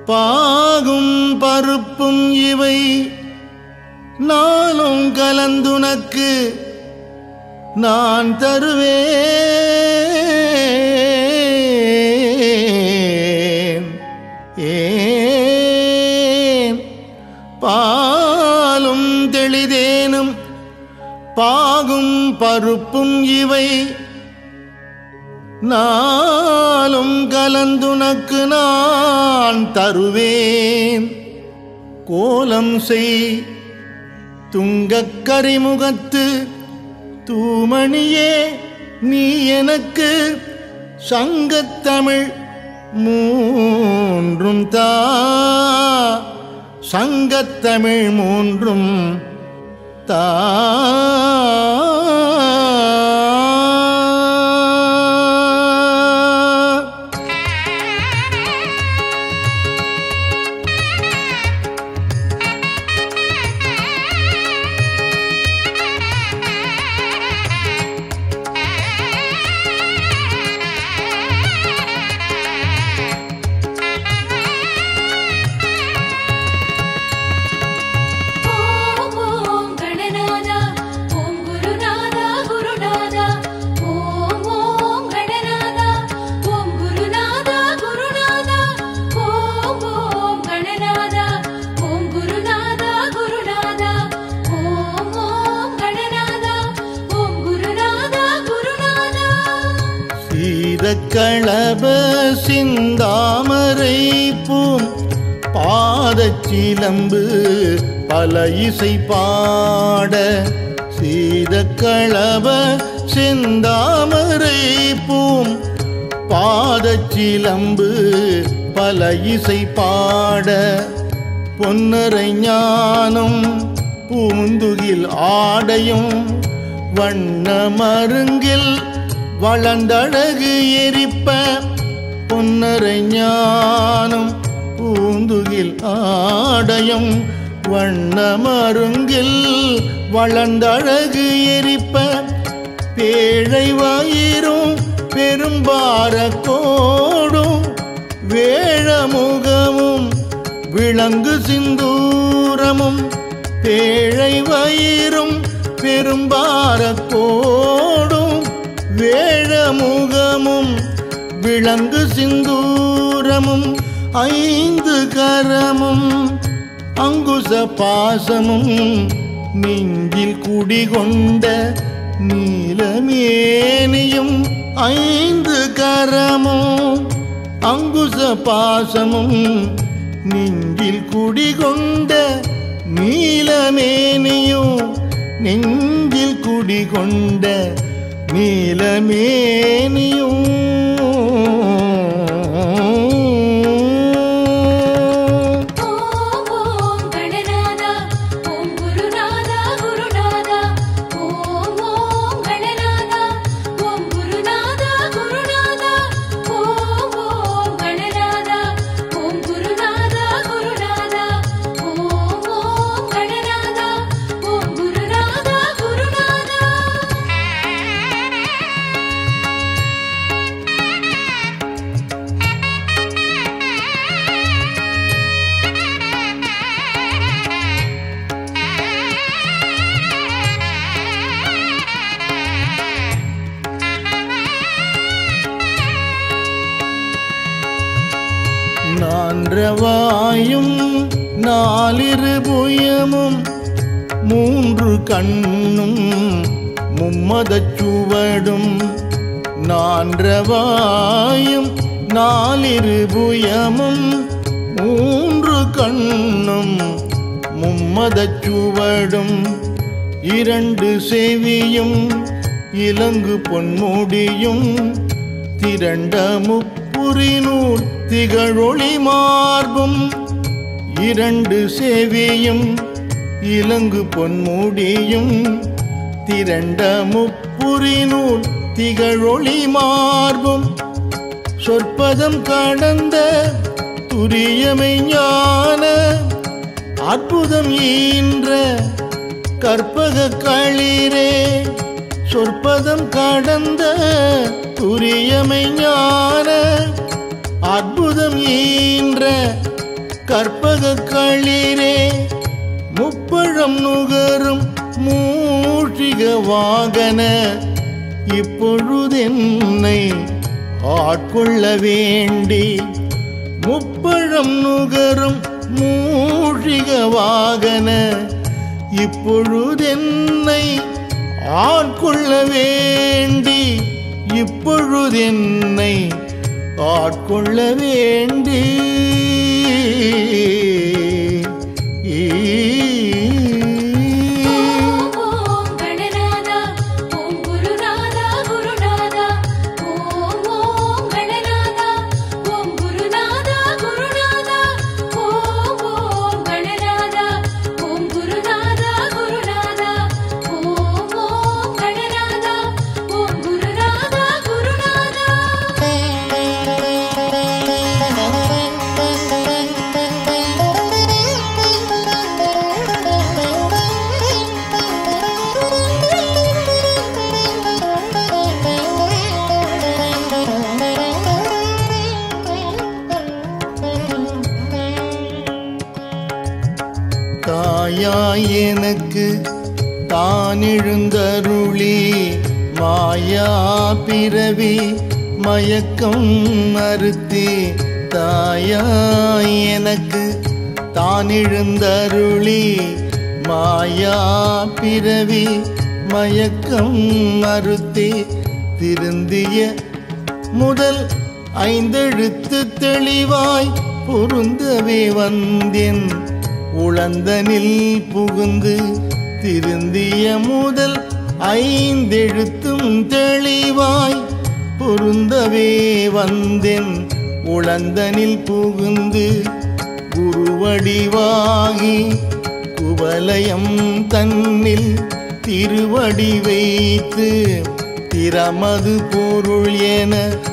பாகும் பருப்பும் இவை நானும் கலந்துனக்கு நான் தருவேன் ஏன் பாலும் தெளிதேனும் பாகும் பருப்பும் இவை நாளும் கலந்துனக்கு நான் தருவேன் கோலம் செய் துங்கக் கரிமுகத்து தூமணியே நீ எனக்கு சங்கத்தமிழ் மூன்றும் தா சங்கத்தமிழ் மூன்றும் தா ஓம் ஓம் கணநாதா ஓம் குருநாதா குருநாதா ஓம் ஓம் கணநாதா ஓம் குருநாதா குருநாதா ஓம் ஓம் கணநாதா ஓம் குருநாதா குருநாதா ஓம் ஓம் கணநாதா ஓம் குருநாதா குருநாதா சீதக்களப சிந்தாமரை பூம் பாதச்சிலம்பு பல இசை பாட சீதக்களப சிந்தாமரை பூம் பாதச்சிலம்பு பல இசை பாட பொன்னரை ஞானம் பூந்துகில் ஆடையும் வண்ண மருங்கில் வளர்ந்தழகு எரிப்ப பொன்னரை ஞானம் பூந்துகில் ஆடையும் வண்ண மருங்கில் வளர்ந்தழகு எரிப்ப பேழை வயிறும் பெரும்பார கோடும் வேழமுகமும் விளங்கு சிந்தூரமும் பேழை வயிறும் பெரும்பார கோடும் வேழமுகமும் விளங்கு சிந்தூரமும் ஐந்து கரமும் அங்குச பாசமும் நெஞ்சில் குடிகொண்ட நீலமேனியும் ஐந்து கரமும் அங்குச பாசமும் நெஞ்சில் குடிகொண்ட நீலமேனியும் நெஞ்சில் குடிகொண்ட நீலமேனியும் ஓம் ஓம் கணநாதா ஓம் குருநாதா குருநாதா ஓம் ஓம் கணநாதா ஓம் குருநாதா குருநாதா ஓம் ஓம் கணநாதா ஓம் குருநாதா குருநாதா ஓம் ஓம் கணநாதா ஓம் குருநாதா குருநாதா நான்றவாயும் நாலிரு புயமும் மூன்று கண்ணும் மும்மதச் சுவடும் நான்றவாயும் நாலிரு புயமும் மூன்று கண்ணும் மும்மதச் சுவடும் இரண்டு செவியும் இலங்கு பொன்முடியும் திரண்ட முப்புரிநூல் திகழொளி மார்பும் இரண்டு செவியும் இலங்கு பொன்முடியும் திரண்ட முப்புரிநூல் திகழொளி மார்பும் சொற்பதம் கடந்த துரியமை ஞான அற்புதம் ஈன்ற கற்பக களிரே சொற்பதம் கடந்த துரியமை ஞான அற்புதம் ஈன்ற கற்பக களிரே முப்பழம் நுகரும் மூஷிக வாகன இப்பொழுதென்னை ஆட்கொள்ள வேண்டி முப்பழம் நுகரும் மூஷிக வாகன இப்பொழுதென்னை ஆட்கொள்ள வேண்டி இப்பொழுதென்னை ஆட்கொள்ள வேண்டி ஓம் ஓம் கணநாதா ஓம் குருநாதா குருநாதா ஓம் ஓம் கணநாதா ஓம் குருநாதா குருநாதா ஓம் ஓம் கணநாதா ஓம் குருநாதா குருநாதா ஓம் ஓம் கணநாதா ஓம் குருநாதா தாயாய் எனக்கு தான் எழுந்தருளி மாயா பிறவி மயக்கம் மறுத்தி தாயாய் எனக்கு தான் எழுந்தருளி மாயா பிறவி மயக்கம் மறுத்தி திருந்திய முதல் ஐந்தெழுத்து தெளிவாய் பொருந்தவே வந்தேன் உளந்தனில் புகுந்து திருந்திய முதல் ஐந்தெழுத்தும் தெளிவாய் பொருந்தவே வந்தேன் உளந்தனில் புகுந்து குருவடிவாகி குவலயம் தன்னில் திருவடி வைத்து திறமது பொருள் என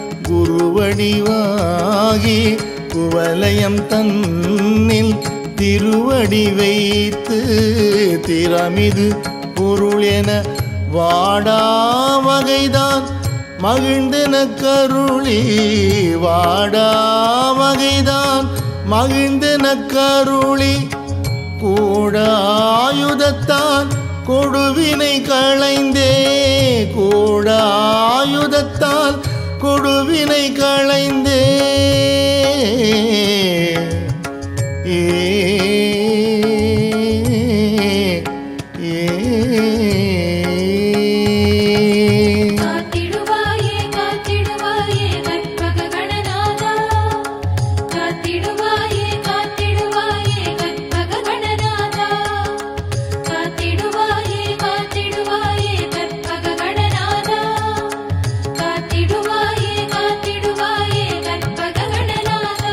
குருவடிவாகி குவலயம் தன்னில் திருவடி வைத்து திறமிது பொருள் என வாடா வகைதான் மகிழ்ந்தென கருளி வாடா வகைதான் மகிழ்ந்தென கருளி கூடாயுதத்தான் கொடுவினை களைந்தே கூடாயுதத்தால் கொடுவினை களைந்தே ஏ ஏ காத்திடுவாயே காத்திடுவாயே கற்பக கணநாதா காத்திடுவாயே காத்திடுவாயே கற்பக கணநாதா காத்திடுவாயே காத்திடுவாயே கற்பக கணநாதா காத்திடுவாயே காத்திடுவாயே கற்பக கணநாதா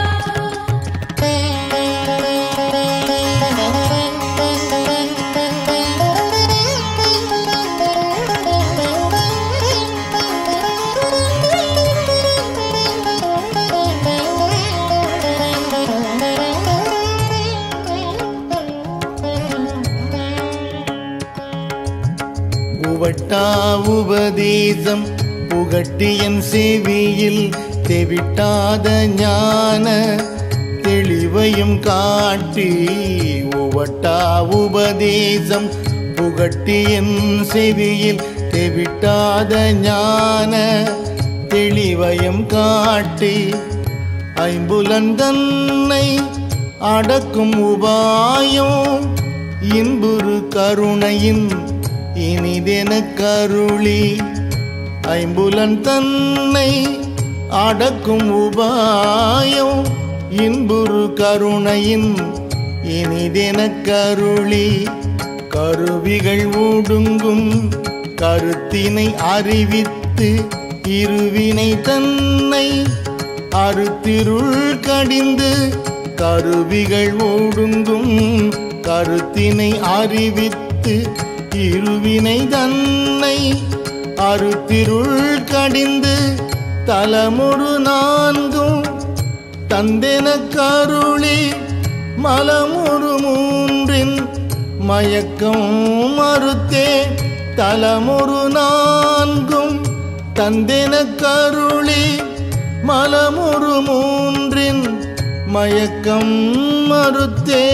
உவட்டா உபதேசம் புகட்டியன் செவியில் தெவிட்டாத ஞான தெளிவையும் காட்டி உவட்டா உபதேசம் புகட்டியன் செவியில் தெவிட்டாத ஞான தெளிவையும் காட்டி ஐம்புலன் தன்னை அடக்கும் உபாயம் இன்புறு கருணையின் இனிதென கருளி ஐம்புலன் தன்னை அடக்கும் உபாயம் இன்புறு கருணையின் இனிதென கருளி கருவிகள் ஒடுங்கும் கருத்தினை அறிவித்து இருவினை தன்னை அறுத்திருள் கடிந்து கருவிகள் ஒடுங்கும் கருத்தினை அறிவித்து இருவினை தன்னை அறுத்திருள் கடிந்து தலமுறு நான்கும் தந்தென கருளி மலமுறு மூன்றின் மயக்கம் மறுத்தே தலமுறு நான்கும் தந்தென கருளி மலமுறு மூன்றின் மயக்கம் மறுத்தே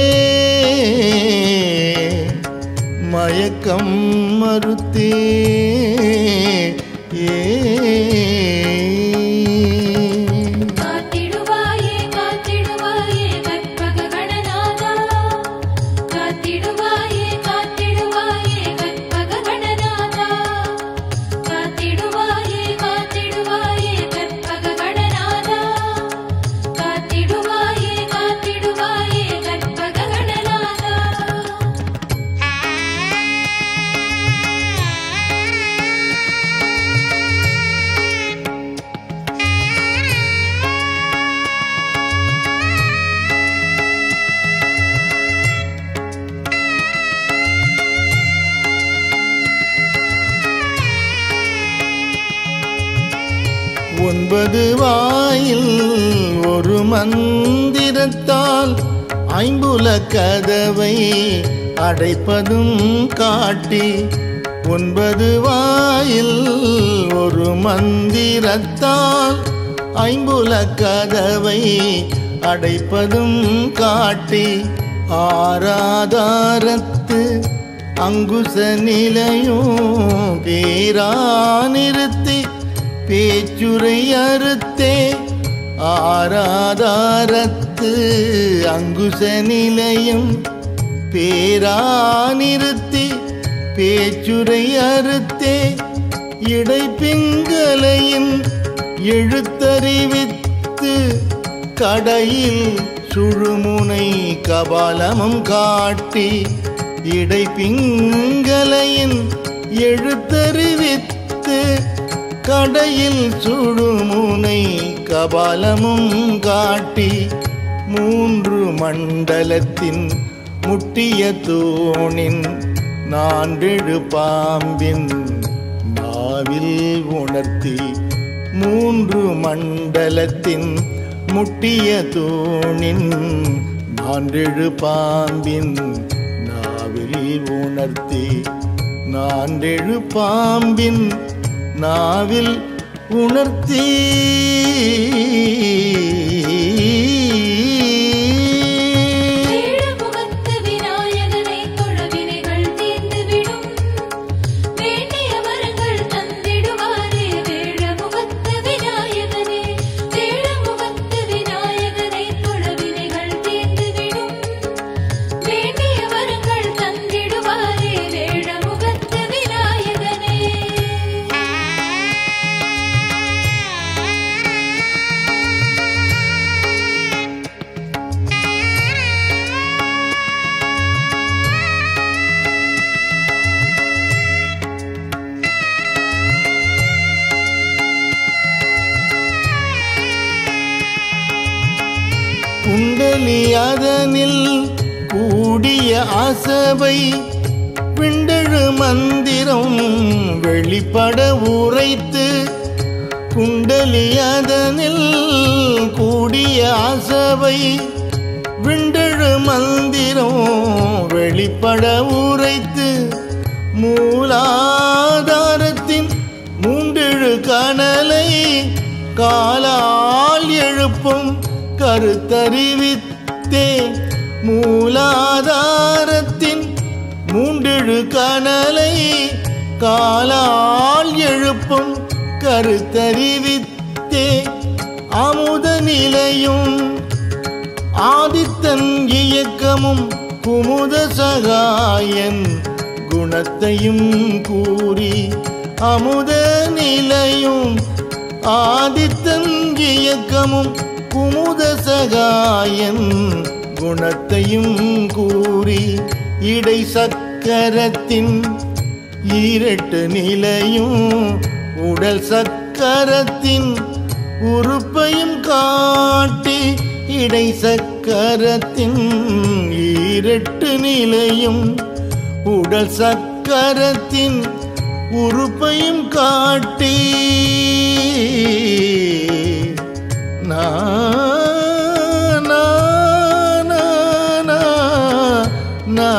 மயக்கம் மறுத்தே ஏ காத்திடுவாயே காத்திடுவாயே கற்பக கணநாதா காத்திடுவாயே காத்திடுவாயே கற்பக கணநாதா காத்திடுவாயே காத்திடுவாயே கற்பக கணநாதா காத்திடுவாயே காத்திடுவாயே கற்பக கணநாதா ஒன்பது வாயில் ஒரு மந்திரத்தால் ஐம்புல கதவை அடைப்பதும் காட்டி ஒன்பது வாயில் ஒரு மந்திரத்தால் ஐம்புல கதவை அடைப்பதும் காட்டி ஆராதாரத்து அங்குச நிலையும் பேரா நிறுத்தி பேச்சுரை அறுத்தே ஆராதாரத்து அங்குச நிலையம் பேரா நிறுத்தி பேச்சுரை அறுத்தே இடைப்பிங்கலையின் எழுத்தறிவித்து கடையில் சுழுமுனை கபாலமும் காட்டி இடைப்பிங்கலையின் எழுத்தறிவித்து கடையில் சுழுமுனை கபாலமும் காட்டி மூன்று மண்டலத்தின் முட்டிய தூணின் நான்கெழு பாம்பின் நாவில் உணர்த்தி மூன்று மண்டலத்தின் முட்டிய தூணின் நான்கெழு பாம்பின் நாவில் உணர்த்தி நான்கெழு பாம்பின் நாவில் உணர்த்தி வேழமுகத்து விநாயகனை தொழவினைகள் தீர்ந்துவிடும் வேண்டிய வரங்கள் தந்திடுவாரே வேழமுகத்து விநாயகனே வேழமுகத்து விநாயகனை தொழவினைகள் தீர்ந்துவிடும் வேண்டிய வரங்கள் தந்திடுவாரே வேழமுகத்து விநாயகனே குண்டலி அதனில் கூடிய அசபை விண்டழு மந்திரம் வெளிப்பட உரைத்து குண்டலி அதனில் கூடிய அசபை விண்டழு மந்திரம் வெளிப்பட உரைத்து மூலாதாரத்தின் மூண்டெழு கனலை காலால் எழுப்பும் கருத்தறிவித்தே மூலாதாரத்தின் மூண்டெழு கனலை காலால் எழுப்பும் கருத்தறிவித்தே அமுத நிலையும் ஆதித்தன் இயக்கமும் குமுத சகாயன் குணத்தையும் கூறி அமுத நிலையும் ஆதித்தன் இயக்கமும் குமுத சகாயன் குணத்தையும் கூறி இடை சக்கரத்தின் ஈரட்டு நிலையும் உடல் சக்கரத்தின் உறுப்பையும் காட்டி இடை சக்கரத்தின் ஈரட்டு நிலையும் உடல் சக்கரத்தின் உறுப்பையும் காட்டி நா நா, நா, நா, நா.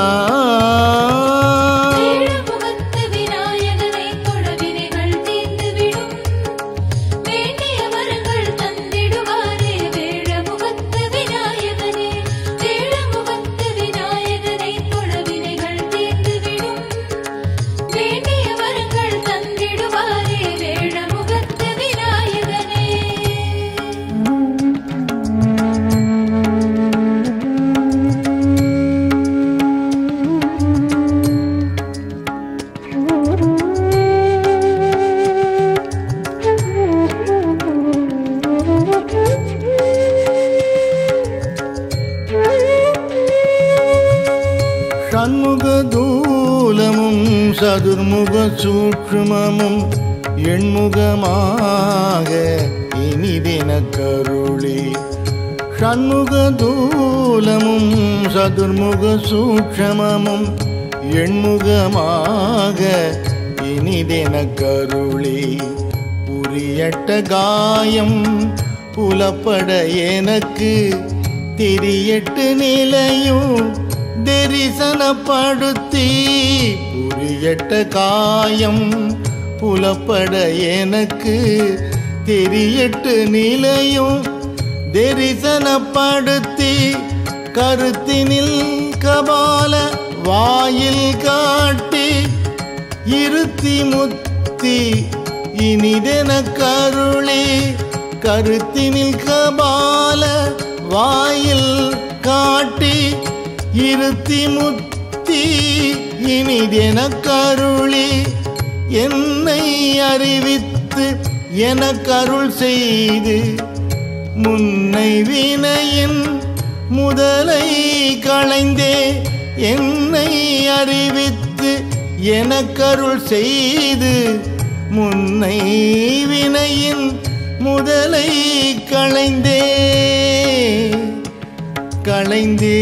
வேழமுகத்து விநாயகனை தொழவினைகள் தீர்ந்துவிடும் வேண்டிய வரங்கள் தந்திடுவாரே வேழமுகத்து விநாயகனே சதுர்முக சூட்சுமமும் எண்முகமாக இனிதென கருளி ஷண்முக தூலமும் சதுர்முக சூட்சமமும் எண்முகமாக இனிதென கருளி புரியட்ட காயம் புலப்பட எனக்கு திரியட்டு நிலையும் தரிசனப்படுத்தி புரியட்ட காயம் புலப்பட எனக்கு தெரியட்டு நிலையும் தரிசனப்படுத்தி கருத்தினில் கபால வாயில் காட்டி இருத்தி முத்தி இனிதென கருளி கருத்தினில் கபால வாயில் காட்டி இருத்தி முத்தி இனிதென கருளி என்னை அறிவித்து எனக்கருள் செய்து முன்னை வினையின் முதலை களைந்தே என்னை அறிவித்து எனக்கருள் செய்து முன்னை வினையின் முதலை களைந்தே களைந்தே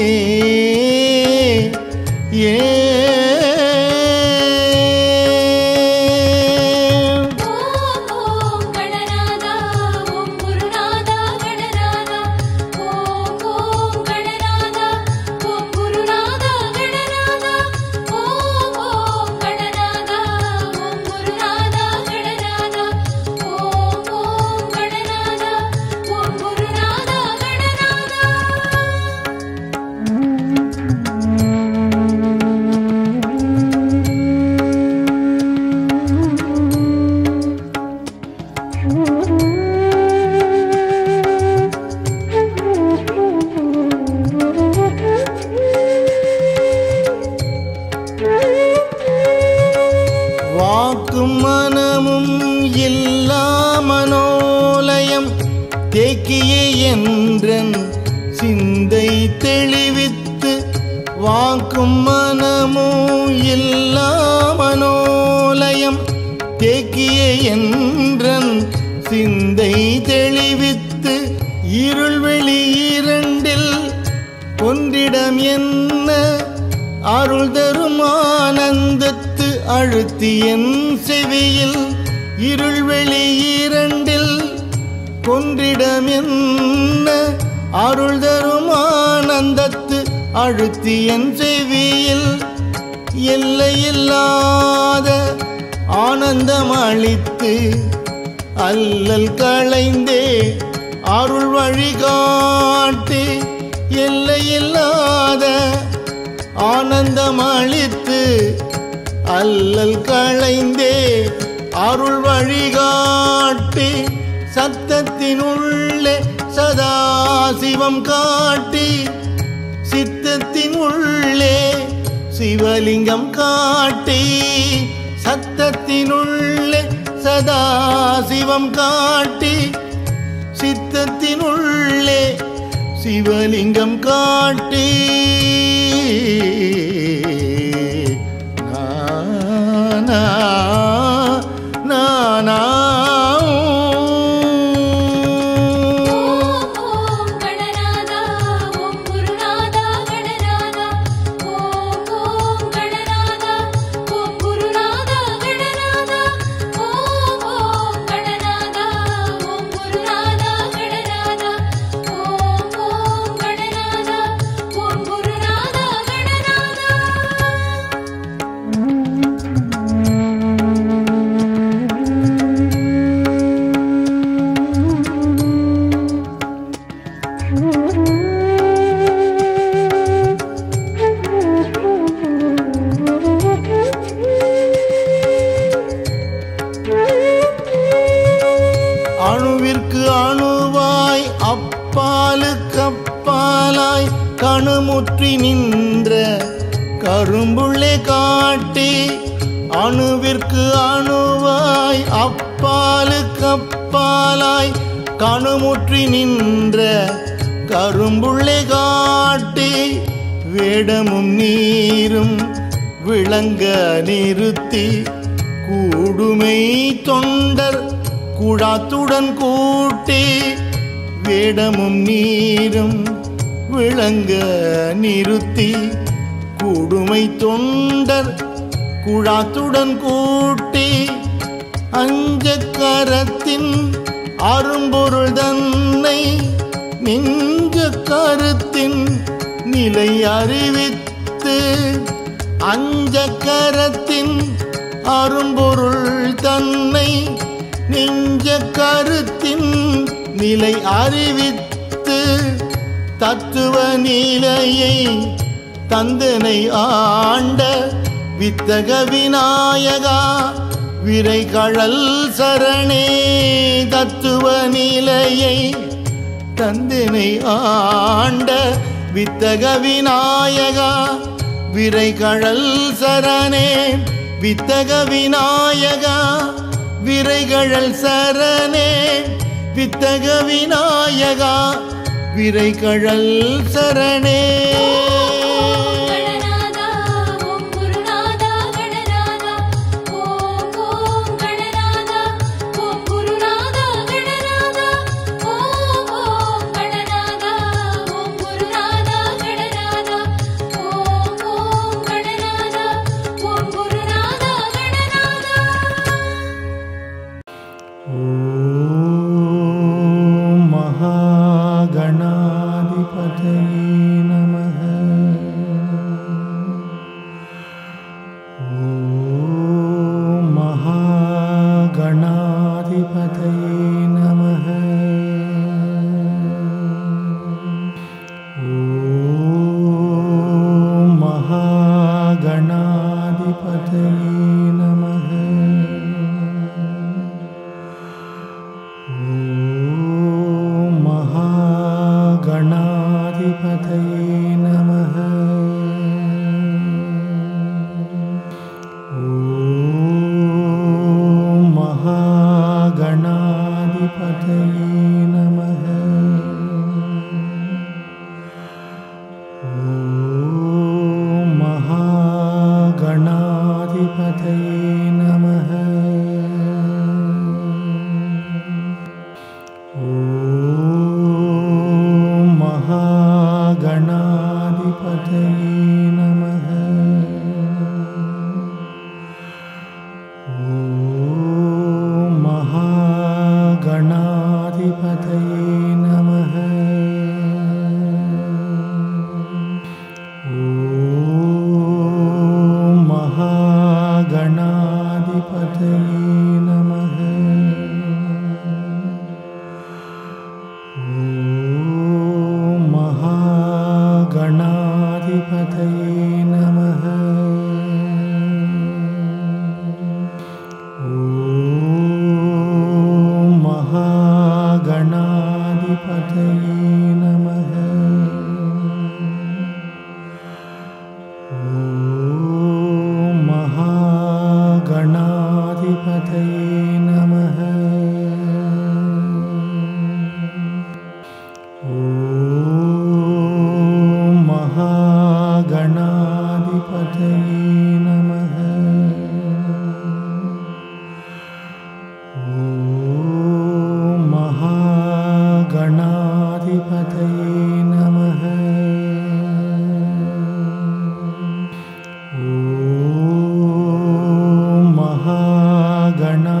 ஏ ஓம் ஓம் கணநாதா ஓம் குருநாதா கணநாதா ஓம் ஓம் கணநாதா ஓம் குருநாதா கணநாதா ஓம் ஓம் கணநாதா ஓம் குருநாதா கணநாதா ஓம் ஓம் கணநாதா ஓம் குருநாதா கணநாதா வாக்கும் மனமும் இல்லாமனோலயம் தேக்கியே என்றன் சிந்தை தெளிவித்து வாக்கும் மனமும் இல்லாமனோலயம் தேக்கியே என்றன் சிந்தை தெளிவித்து இருள்வெளி இரண்டில் ஒன்றிடம் என்ன அருள் தரும் ஆனந்தத்து அழுத்தி என் செவியில் இருள்வெளி இரண்டில் கொன்றிடம் என்ன அருள் தரும் ஆனந்தத்து அழுத்தி என் செவியில் எல்லையில்லாத ஆனந்தம் அளித்து அல்லல் களைந்தே அருள் வழிகாட்டி எல்லையில்லாத ஆனந்தம் அளித்து அல்லல் களைந்தே அருள் வழிகாட்டி சத்தத்தினுள்ளே சதா சிவம் காட்டி சித்தத்தின் உள்ளே சிவலிங்கம் காட்டி சத்தத்தினுள்ளே சதா சிவம் காட்டி சித்தத்தினுள்ளே சிவலிங்கம் காட்டி நானா நானா ஓம் ஓம் கணநாதா ஓம் குருநாதா கணநாதா ஓம் ஓம் கணநாதா ஓம் குருநாதா கணநாதா ஓம் ஓம் கணநாதா ஓம் குருநாதா கணநாதா ஓம் ஓம் கணநாதா ஓம் குருநாதா கணநாதா அணுவிற்கு அணுவாய் அப்பாலுக்கு அப்பாலாய் கணுமுற்றி நின்ற கரும்புள்ளே காட்டி அணுவிற்கு அணுவாய் அப்பாலுக்கு அப்பாலாய் கணுமுற்றி நின்ற கரும்புள்ளே காட்டி வேடமும் நீரும் விளங்க நிறுத்தி கூடுமை தொண்டர் குழாத்துடன் கூட்டி வேடமும் நீரும் விளங்க நிறுத்தி கூடுமை தொண்டர் குழாத்துடன் கூட்டி அஞ்ச கரத்தின் அரும்பொருள் தன்னை நெஞ்ச கருத்தின் நிலை அறிவித்து அஞ்ச கரத்தின் அரும்பொருள் தன்னை நெஞ்ச கருத்தின் நிலை அறிவித்து தத்துவ நிலையை தந்தனை ஆண்ட வித்தக விநாயகா விரைகழல் சரணே தத்துவ நிலையை தந்தினை ஆண்ட வித்தக விநாயகா விரைகழல் சரணே வித்தக விநாயகா விரைகழல் சரணே வித்தக விநாயகா விரைகழல் சரணே கணநாதா ஓம் குருநாதா கணநாதா ஓம் ஓம் கணநாதா ஓம் குருநாதா கணநாதா ஓம் ஓம் கணநாதா ஓம் குருநாதா கணநாதா ஓம் ஓம் கணநாதா ஓம் குருநாதா கணநாதா ॐ महागणाधिपतये नमः ॐ महागणाधिपतये नमः ॐ महागणाधिपतये नमः ॐ महागणाधिपतये नमः ॐ महागणाधिपतये नमः ॐ महागणाधिपतये नमः ॐ महागणाधिपतये नमः ॐ महागणाधिपतये नमः ॐ महागणाधिपतये नमः ॐ महागणाधिपतये नमः ॐ महागणाधिपतये नमः ॐ महागणाधिपतये नमः ॐ महागणाधिपतये नमः ॐ महागणाधिपतये नमः ॐ महागणा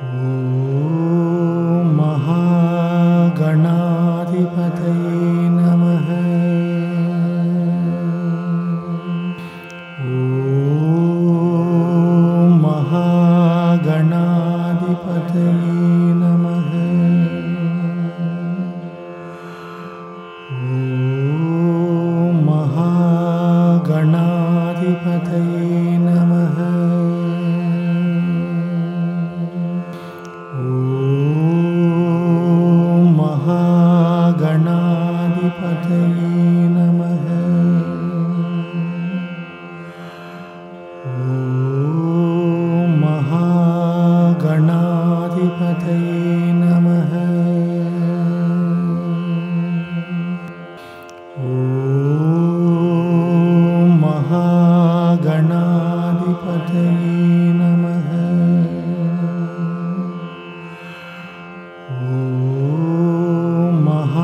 ॐ महागणाधिपतये नमः ॐ महागणाधिपतये नमः ॐ महागणाधिपतये नमः ॐ महागणाधिपतये नमः ॐ महागणाधिपतये नमः ॐ महागणाधिपतये नमः ॐ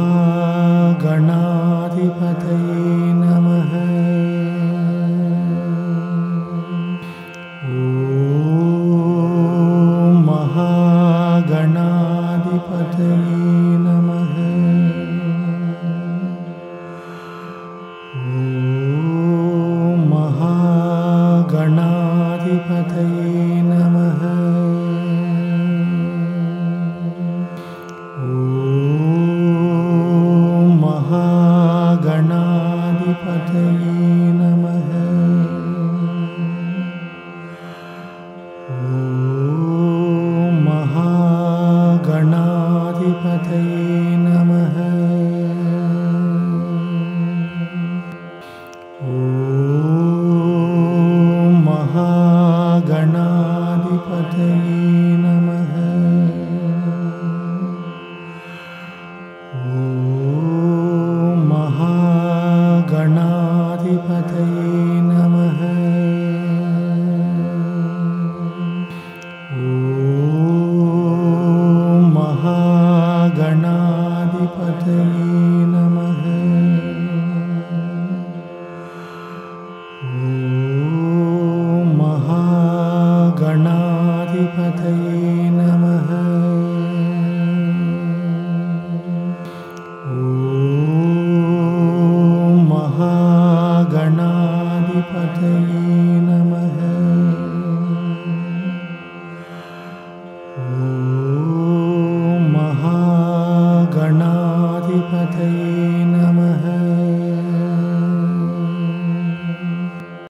महागणाधिपतये नमः ॐ महागणाधिपतये नमः ॐ महागणाधिपतये नमः ॐ महागणाधिपतये नमः ॐ महागणाधिपतये नमः ॐ महागणाधिपतये नमः ॐ महागणाधिपतये नमः ॐ महागणाधिपतये नमः ॐ महागणाधिपतये नमः ॐ महागणाधिपतये नमः ॐ महागणाधिपतये